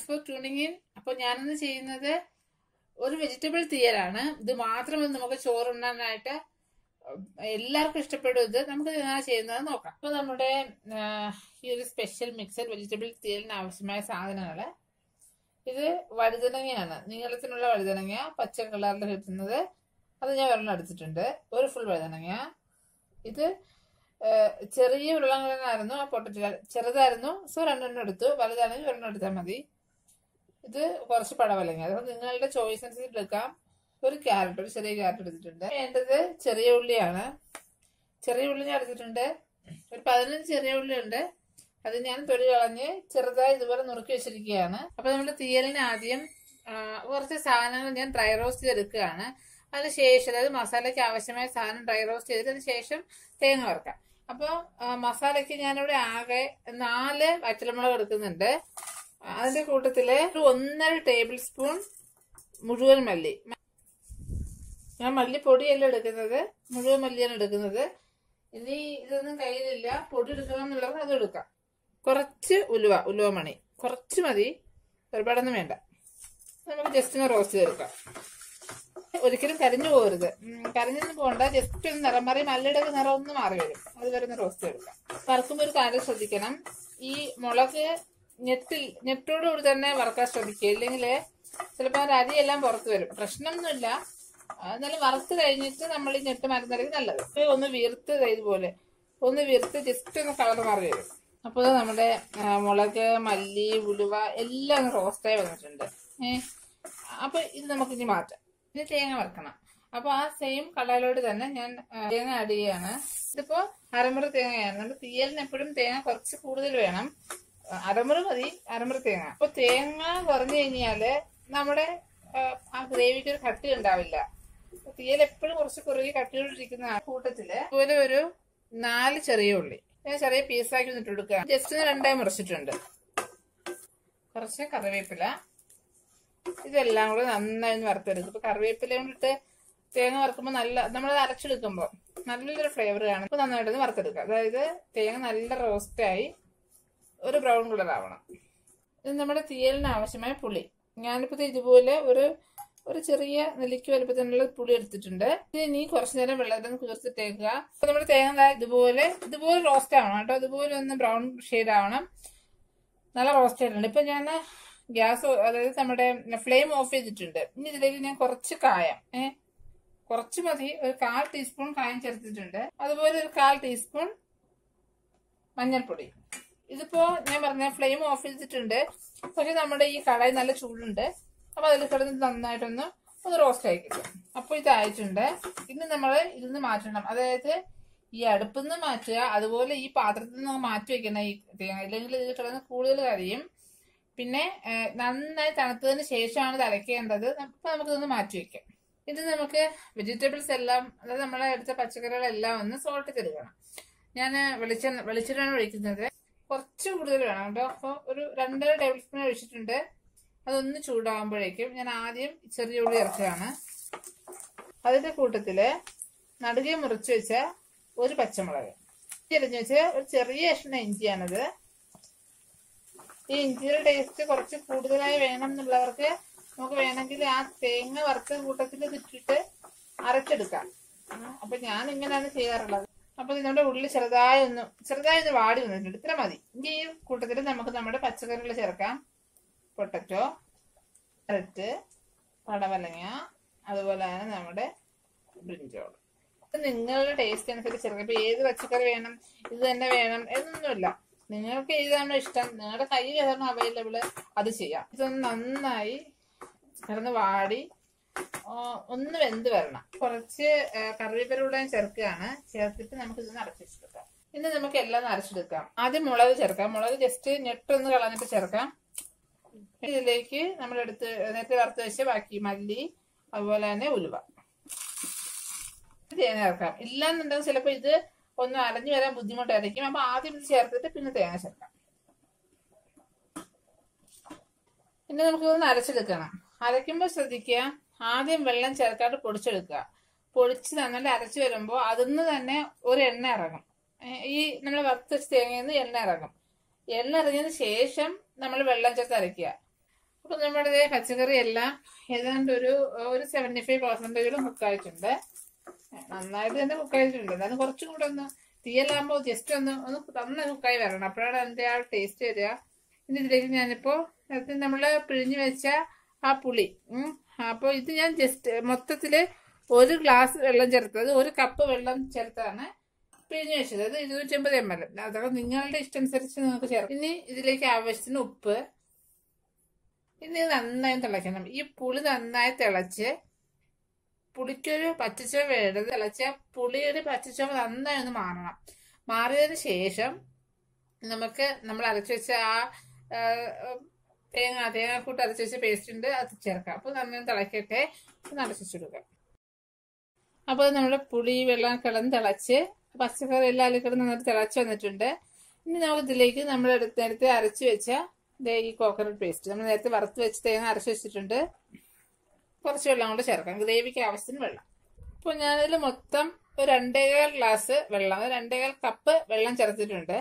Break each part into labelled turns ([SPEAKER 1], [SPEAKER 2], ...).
[SPEAKER 1] Four tuning in അപ്പോൾ ഞാനിന്ന് ചെയ്യുന്നത് ഒരു വെജിറ്റബിൾ തീയലാണ് ഇത് മാത്രം നമുക്ക് ചോറുണ്ണാനായിട്ട് എല്ലാവർക്കും ഇഷ്ടപ്പെടും ഇത് നമുക്ക് എങ്ങനെ ചെയ്യുന്നത് നോക്കാം അപ്പോൾ നമ്മുടെ ആ, ഈ ഒരു സ്പെഷ്യൽ മിക്സഡ് വെജിറ്റബിൾ തീയലിന് ആവശ്യമായ സാധനങ്ങൾ ഇത് വഴുതനങ്ങയാണ് നീളത്തിനുള്ള വഴുതനങ്ങ പച്ച കളറിൽ കിട്ടുന്നത് അത് ഞാൻ ഒരെണ്ണം എടുത്തിട്ടുണ്ട് ഒരു ഫുൾ വഴുതനങ്ങ ഇത് ആ, ചെറിയ ഉരുളങ്കിഴങ്ങായിരുന്നു ആ പൊട്ടറ്റോ ചെറുതായിരുന്നു സോ രണ്ടെണ്ണം എടുത്തു വലുതാണെങ്കിൽ ഒരെണ്ണം എടുത്താൽ മതി ഇത് കുറച്ച് പടവലങ്ങ അത് നിങ്ങളുടെ ചോയ്സ് അനുസരിച്ച് എടുക്കാം ഒരു ക്യാരറ്റ് ഒരു ചെറിയ ക്യാരറ്റ് എടുത്തിട്ടുണ്ട് വേണ്ടത് ചെറിയ ഉള്ളിയാണ് ചെറിയ ഉള്ളി ഞാൻ എടുത്തിട്ടുണ്ട് ഒരു പതിനഞ്ച് ചെറിയ ഉള്ളി ഉണ്ട് അത് ഞാൻ തൊലി കളഞ്ഞ് ചെറുതായി ഇതുപോലെ നുറുക്കി വെച്ചിരിക്കുകയാണ് അപ്പൊ നമ്മുടെ തീയലിന് ആദ്യം ആ, കുറച്ച് സാധനങ്ങൾ ഞാൻ ഡ്രൈ റോസ്റ്റ് ചെയ്തെടുക്കുകയാണ് അതിന് ശേഷം അതായത് മസാലയ്ക്ക് ആവശ്യമായ സാധനം ഡ്രൈ റോസ്റ്റ് ചെയ്തിട്ട് അതിന് ശേഷം തേങ്ങ വറുക്കാം അപ്പോൾ മസാലയ്ക്ക് ഞാനിവിടെ ആകെ നാല് വറ്റൽമുളക് എടുക്കുന്നുണ്ട് അതിന്റെ കൂട്ടത്തില് ഒരു ഒന്നര ടേബിൾ സ്പൂൺ മുഴുവൻ മല്ലി ഞാൻ മല്ലിപ്പൊടിയല്ല എടുക്കുന്നത് മുഴുവൻ മല്ലിയാണ് എടുക്കുന്നത് ഇനി ഇതൊന്നും കയ്യിലില്ല പൊടി എടുക്കണം എന്നുള്ളവർ അത് എടുക്കാം കുറച്ച് ഉലുവ ഉലുവ മണി കുറച്ച് മതി ഒരുപാടൊന്നും വേണ്ട നമുക്ക് ജസ്റ്റ് ഒന്ന് റോസ്റ്റ് ചെയ്തെടുക്കാം ഒരിക്കലും കരിഞ്ഞു പോകരുത് ഉം, കരിഞ്ഞൊന്നും പോകണ്ട ജസ്റ്റ് ഒന്ന് നിറം മാറി മല്ലിയുടെ ഒക്കെ നിറം ഒന്ന് മാറി വരും അത് വരെ ഒന്ന് റോസ്റ്റ് ചെയ്തെടുക്കാം വറുക്കുമ്പോൾ ഒരു കാര്യം ശ്രദ്ധിക്കണം ഈ മുളക് ഞെട്ടിൽ ഞെട്ടോടുകൂടി തന്നെ വറക്കാൻ ശ്രദ്ധിക്കുക ഇല്ലെങ്കിൽ ചിലപ്പോൾ ആ അരിയെല്ലാം പുറത്ത് വരും പ്രശ്നമൊന്നുമില്ല ആ, എന്നാലും വറുത്ത് കഴിഞ്ഞിട്ട് നമ്മൾ ഈ ഞെട്ട് മരുന്നായിരിക്കും നല്ലത് ഇപ്പൊ ഒന്ന് വീർത്ത് ദേ ഇതുപോലെ ഒന്ന് വീർത്ത് ജസ്റ്റ് ഒന്ന് കളർ മാറി വരും അപ്പോൾ ഇത് നമ്മുടെ ആ, മുളക് മല്ലി ഉലുവ എല്ലാം ഒന്ന് റോസ്റ്റായി വന്നിട്ടുണ്ട് ഏഹ് അപ്പൊ ഇത് നമുക്ക് ഇനി മാറ്റാം ഇനി തേങ്ങ വറുക്കണം അപ്പൊ ആ സെയിം കളറിലോട്ട് തന്നെ ഞാൻ ആ, തേങ്ങ ആഡ് ചെയ്യാണ് ഇതിപ്പോ അരമുറി തേങ്ങയാണ് നമ്മുടെ തീയലിന് എപ്പോഴും തേങ്ങ കുറച്ച് കൂടുതൽ വേണം ആ, അരമുറി മതി അരമുറി തേങ്ങ അപ്പൊ തേങ്ങ കുറഞ്ഞു കഴിഞ്ഞാല് നമ്മുടെ ആ, ആ ഗ്രേവിക്ക് ഒരു കട്ടി ഉണ്ടാവില്ല തീയൽ എപ്പോഴും കുറച്ച് കുറുകി കട്ടിയോണ്ടിരിക്കുന്ന ആ കൂട്ടത്തില് അതുപോലെ ഒരു നാല് ചെറിയ ഉള്ളി ഞാൻ ചെറിയ പീസാക്കി ഇട്ട് കൊടുക്കുക ജസ്റ്റ് രണ്ടായി മുറിച്ചിട്ടുണ്ട് കുറച്ച് കറിവേപ്പില ഇതെല്ലാം കൂടെ നന്നായി ഒന്ന് വറുത്തെടുക്കും ഇപ്പൊ കറിവേപ്പില കൊണ്ടിട്ട് തേങ്ങ വറുക്കുമ്പോൾ നല്ല നമ്മൾ അരച്ചെടുക്കുമ്പോൾ നല്ലൊരു ഫ്ലേവർ കാണും ഇപ്പൊ നന്നായിട്ടൊന്ന് വറുത്തെടുക്കുക അതായത് തേങ്ങ നല്ല റോസ്റ്റായി ഒരു ബ്രൗൺ കളർ ആവണം ഇത് നമ്മുടെ തീയലിന് ആവശ്യമായ പുളി ഞാനിപ്പോ ദേ ഇതുപോലെ ഒരു ഒരു ചെറിയ നെല്ലിക്ക് വലുപ്പത്തിനുള്ള പുളി എടുത്തിട്ടുണ്ട് ഇത് ഇനി കുറച്ചു നേരം വെള്ളത്തിൽ കുതിർത്തിട്ടേക്കുക അപ്പൊ നമ്മുടെ തേങ്ങ ദാ ഇതുപോലെ ഇതുപോലെ റോസ്റ്റ് ആവണം കേട്ടോ ഇതുപോലെ ഒന്ന് ബ്രൗൺ ഷെയ്ഡ് ആവണം നല്ല റോസ്റ്റ് ആയിട്ടുണ്ട് ഇപ്പൊ ഞാൻ ഗ്യാസ് അതായത് നമ്മുടെ ഫ്ലെയിം ഓഫ് ചെയ്തിട്ടുണ്ട് ഇനി ഇതിലേക്ക് ഞാൻ കുറച്ച് കായം ഏ കുറച്ച് മതി ഒരു കാൽ ടീസ്പൂൺ കായം ചേർത്തിട്ടുണ്ട് അതുപോലെ ഒരു കാൽ ടീസ്പൂൺ മഞ്ഞൾപ്പൊടി ഇതിപ്പോ ഞാൻ പറഞ്ഞ ഫ്ലെയിം ഓഫ് ചെയ്തിട്ടുണ്ട് പക്ഷെ നമ്മുടെ ഈ കടായി നല്ല ചൂടുണ്ട് അപ്പൊ അതിൽ കിടന്ന് നന്നായിട്ടൊന്ന് ഒന്ന് റോസ്റ്റ് ആയി കിട്ടും അപ്പൊ ഇതായിട്ടുണ്ട് ഇന്ന് നമ്മൾ ഇതിന്ന് മാറ്റണം അതായത് ഈ അടുപ്പിൽ നിന്ന് മാറ്റുക അതുപോലെ ഈ പാത്രത്തിൽ നിന്ന് മാറ്റി വെക്കണം ഈ തേങ്ങ ഇല്ലെങ്കിൽ ഇത് കിടന്ന് കൂടുതൽ കരിയും പിന്നെ ഏഹ്, നന്നായി തണുത്തതിന് ശേഷമാണ് ഇത് അരയ്ക്കേണ്ടത് അപ്പൊ നമുക്ക് ഇതൊന്ന് മാറ്റി വെക്കാം ഇത് നമുക്ക് വെജിറ്റബിൾസ് എല്ലാം അതായത് നമ്മളെ എടുത്ത പച്ചക്കറികളെല്ലാം ഒന്ന് സോൾട്ട് ചെയ്തെടുക്കണം ഞാൻ വെളിച്ചെണ്ണ വെളിച്ചെണ്ണയാണ് ഒഴിക്കുന്നത് കുറച്ച് കൂടുതൽ വേണം കേട്ടോ അപ്പോൾ ഒരു രണ്ടര ടേബിൾ സ്പൂൺ ഒഴിച്ചിട്ടുണ്ട് അതൊന്ന് ചൂടാകുമ്പോഴേക്കും ഞാൻ ആദ്യം ചെറിയ ഉള്ളി ഇറക്കുകയാണ് അതിന്റെ കൂട്ടത്തില് നടുകെ മുറിച്ച് വെച്ച ഒരു പച്ചമുളക് ചെറിഞ്ഞ് വെച്ച ഒരു ചെറിയ കഷ്ണം ഇഞ്ചിയാണത് ഈ ഇഞ്ചിയുടെ ടേസ്റ്റ് കുറച്ച് കൂടുതലായി വേണം എന്നുള്ളവർക്ക് നമുക്ക് വേണമെങ്കിൽ ആ തേങ്ങ വറുത്ത കൂട്ടത്തിൽ ഇട്ടിട്ട് അരച്ചെടുക്കാം ഉം. അപ്പൊ ഞാൻ ഇങ്ങനെയാണ് ചെയ്യാറുള്ളത് അപ്പൊ ഇത് നമ്മുടെ ഉള്ളിൽ ചെറുതായി ഒന്ന് ചെറുതായി ഒന്ന് വാടി വന്നിട്ടുണ്ട് ഇത്ര മതി ഇനി ഈ കൂട്ടത്തിൽ നമുക്ക് നമ്മുടെ പച്ചക്കറികൾ ചേർക്കാം പൊട്ടറ്റോ ക്യാരറ്റ് പടവലങ്ങ അതുപോലെ തന്നെ നമ്മുടെ ബ്രിഞ്ചോൾ ഇത് നിങ്ങളുടെ ടേസ്റ്റ് അനുസരിച്ച് ചേർക്കാം ഇപ്പൊ ഏത് പച്ചക്കറി വേണം ഇത് തന്നെ വേണം എന്നൊന്നുമില്ല നിങ്ങൾക്ക് ഏതാണോ ഇഷ്ടം നിങ്ങളുടെ കയ്യിൽ ഏതാണോ അവൈലബിൾ അത് ചെയ്യാം ഇതൊന്ന് നന്നായി കിടന്ന് വാടി ആ, ഒന്ന് വെന്ത് വരണം കുറച്ച് ആ, കറിവേപ്പില കൂടെ ഞാൻ ചേർക്കുകയാണ് ചേർത്തിട്ട് നമുക്ക് ഇതൊന്ന് അരച്ചെടുക്കാം ഇനി നമുക്ക് എല്ലാം ഒന്ന് അരച്ചെടുക്കാം ആദ്യം മുളക് ചേർക്കാം മുളക് ജസ്റ്റ് ഞെട്ടൊന്ന് കളഞ്ഞിട്ട് ചേർക്കാം ഇതിലേക്ക് നമ്മൾ എടുത്ത് നേരത്തെ വറുത്ത് വെച്ച് ബാക്കി മല്ലി അതുപോലെ തന്നെ ഉലുവ തേങ്ങ ചേർക്കാം ഇല്ലാന്നുണ്ടെങ്കിൽ ചിലപ്പോൾ ഇത് ഒന്ന് അരഞ്ഞു വരാൻ ബുദ്ധിമുട്ടായിരിക്കും അപ്പൊ ആദ്യം ഇത് ചേർത്തിട്ട് പിന്നെ തേങ്ങ ചേർക്കാം പിന്നെ നമുക്ക് ഇതൊന്ന് അരച്ചെടുക്കണം അരയ്ക്കുമ്പോൾ ശ്രദ്ധിക്കുക ആദ്യം വെള്ളം ചേർക്കാണ്ട് പൊടിച്ചെടുക്കുക പൊടിച്ച് നന്നായിട്ട് അരച്ചു വരുമ്പോൾ അതിന്ന് തന്നെ ഒരു എണ്ണ ഇറങ്ങും ഏ, ഈ നമ്മൾ വറുത്ത് വെച്ച തേങ്ങയിൽ നിന്ന് എണ്ണ ഇറങ്ങും എണ്ണ ഇറങ്ങിയതിന് ശേഷം നമ്മൾ വെള്ളം ചേർത്ത് അരയ്ക്കുക അപ്പൊ നമ്മുടെ ദേ പച്ചക്കറി എല്ലാം ഏതാണ്ട് ഒരു ഒരു സെവന്റി ഫൈവ് പെർസെന്റേജോളം കുക്കായിട്ടുണ്ട് നന്നായിട്ട് തന്നെ കുക്കായിട്ടുണ്ട് എന്നാലും കുറച്ചും കൂടെ ഒന്ന് തീയലാകുമ്പോൾ ജസ്റ്റ് ഒന്ന് ഒന്ന് നന്നായി കുക്കായി വരണം അപ്പോഴാണ് അതിന്റെ ആ ടേസ്റ്റ് വരിക ഇനി ഇതിലേക്ക് ഞാനിപ്പോ നേരത്തെ നമ്മള് പിഴിഞ്ഞു വെച്ച ആ പുളി ഉം അപ്പോൾ ഇത് ഞാൻ ജസ്റ്റ് മൊത്തത്തില് ഒരു ഗ്ലാസ് വെള്ളം ചേർത്തത് ഒരു കപ്പ് വെള്ളം ചേർത്താണ് പിഴിഞ്ഞു വെച്ചത് അത് ഇരുന്നൂറ്റമ്പത് എം എൽ അതൊക്കെ നിങ്ങളുടെ ഇഷ്ടം അനുസരിച്ച് നിങ്ങൾക്ക് ചേർക്കാം ഇനി ഇതിലേക്ക് ആവശ്യത്തിന് ഉപ്പ് ഇനി ഇത് നന്നായി തിളയ്ക്കണം ഈ പുളി നന്നായി തിളച്ച് പുളിക്കൊരു പച്ചച്ചുവ വേണ്ടത് തിളച്ച പുളിയുടെ പച്ചച്ചുവ നന്നായി ഒന്ന് മാറണം മാറിയതിന് ശേഷം നമുക്ക് നമ്മൾ അരച്ചു വെച്ച ആ ആ, തേങ്ങ തേങ്ങാക്കൂട്ട് അരച്ചു വെച്ച പേസ്റ്റ് ഉണ്ട് അത് ചേർക്കാം അപ്പോൾ നന്നായി തിളക്കട്ടെ ഒന്ന് അടച്ചു കൊടുക്കാം അപ്പോൾ നമ്മുടെ പുളി വെള്ളം കിടന്ന് തിളച്ച് പച്ചക്കറി എല്ലാം അതിൽ കിടന്ന് നന്നായിട്ട് തിളച്ച് വന്നിട്ടുണ്ട് ഇനി നമുക്ക് ഇതിലേക്ക് നമ്മൾ എടുത്ത് നേരത്തെ അരച്ചു വെച്ച ദേ ഈ കോക്കനട്ട് പേസ്റ്റ് നമ്മൾ നേരത്തെ വറുത്ത് വെച്ച് തേങ്ങ അരച്ചു വെച്ചിട്ടുണ്ട് കുറച്ച് വെള്ളം കൂടെ ചേർക്കാം ഗ്രേവിക്ക് ആവശ്യത്തിന് വെള്ളം അപ്പോൾ ഞാനതിൽ മൊത്തം ഒരു രണ്ടേകാൽ ഗ്ലാസ് വെള്ളം ഒരു രണ്ടേകാൽ കപ്പ് വെള്ളം ചേർത്തിട്ടുണ്ട്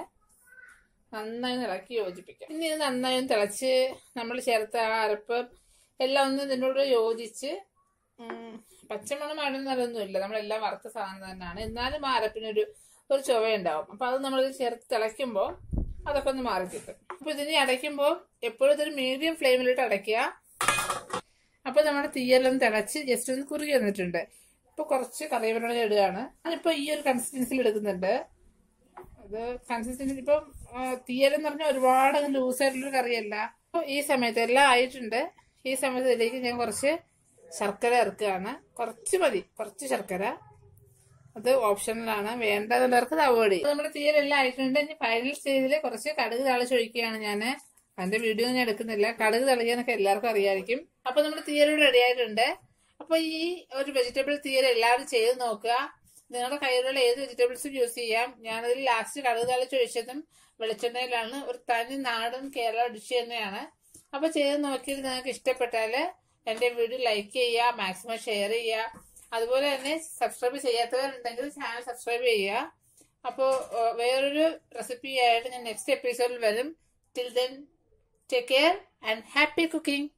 [SPEAKER 1] നന്നായി ഇളക്കി യോജിപ്പിക്കാം ഇനി ഇത് നന്നായി ഒന്ന് തിളച്ച് നമ്മൾ ചേർത്ത ആ അരപ്പ് എല്ലാം ഒന്ന് ഇതിനോട് യോജിച്ച് ഉം, പച്ചമണം ആടുന്നതൊന്നുമില്ല നമ്മളെല്ലാം വറുത്ത സാധനം തന്നെയാണ് എന്നാലും ആ അരപ്പിനൊരു ഒരു ചുവയുണ്ടാവും അപ്പൊ അത് നമ്മൾ ചേർത്ത് തിളയ്ക്കുമ്പോൾ അതൊക്കെ ഒന്ന് മാറി കിട്ടും അപ്പൊ ഇതിനെ അടയ്ക്കുമ്പോൾ എപ്പോഴും ഇതൊരു മീഡിയം ഫ്ലെയിമിലിട്ട് അടയ്ക്കുക അപ്പൊ നമ്മുടെ തീയെല്ലാം തിളച്ച് ജസ്റ്റ് ഒന്ന് കുറുകി വന്നിട്ടുണ്ട് ഇപ്പൊ കുറച്ച് കറിവേപ്പില ഇടുകയാണ് ഞാനിപ്പോ ഈ ഒരു കൺസിസ്റ്റൻസിൽ എടുക്കുന്നുണ്ട് അത് കൺസിസ്റ്റൻസി ഇപ്പം ആ, തീയലെന്ന് പറഞ്ഞാൽ ഒരുപാട് ലൂസ് ആയിട്ടുള്ള കറിയല്ല അപ്പൊ ഈ സമയത്ത് എല്ലാം ആയിട്ടുണ്ട് ഈ സമയത്ത് ഇതിലേക്ക് ഞാൻ കുറച്ച് ശർക്കര ഇറക്കുകയാണ് കുറച്ച് മതി കുറച്ച് ശർക്കര അത് ഓപ്ഷണലാണ് വേണ്ടതുള്ളവർക്ക് അത് അവോയ്ഡ് ചെയ്യും അപ്പൊ നമ്മുടെ തീയലെല്ലാം ആയിട്ടുണ്ട് ഇനി ഫൈനൽ സ്റ്റേജിൽ കുറച്ച് കടുക് തളിച്ചൊഴിക്കുകയാണ് ഞാൻ അതിന്റെ വീഡിയോ ഞാൻ എടുക്കുന്നില്ല കടുക് തളിക്കാന്നൊക്കെ എല്ലാവർക്കും അറിയായിരിക്കും അപ്പൊ നമ്മുടെ തീയൽ റെഡി ആയിട്ടുണ്ട് അപ്പൊ ഈ ഒരു വെജിറ്റബിൾ തീയൽ എല്ലാവരും ചെയ്ത് നോക്കുക നിങ്ങളുടെ കയ്യിലുള്ള ഏത് വെജിറ്റബിൾസും യൂസ് ചെയ്യാം ഞാനതിൽ ലാസ്റ്റ് കടുക് തളിച്ചൊഴിച്ചതും വെളിച്ചെണ്ണയിലാണ് ഒരു തനി നാടൻ കേരള ഡിഷ് തന്നെയാണ് അപ്പൊ ചെയ്ത് നോക്കിയിട്ട് നിങ്ങൾക്ക് ഇഷ്ടപ്പെട്ടാല് എന്റെ വീഡിയോ ലൈക്ക് ചെയ്യുക മാക്സിമം ഷെയർ ചെയ്യുക അതുപോലെ തന്നെ സബ്സ്ക്രൈബ് ചെയ്യാത്തവരുണ്ടെങ്കിൽ ചാനൽ സബ്സ്ക്രൈബ് ചെയ്യുക അപ്പോൾ വേറൊരു റെസിപ്പി ആയിട്ട് ഞാൻ നെക്സ്റ്റ് എപ്പിസോഡിൽ വരും till then take care and happy cooking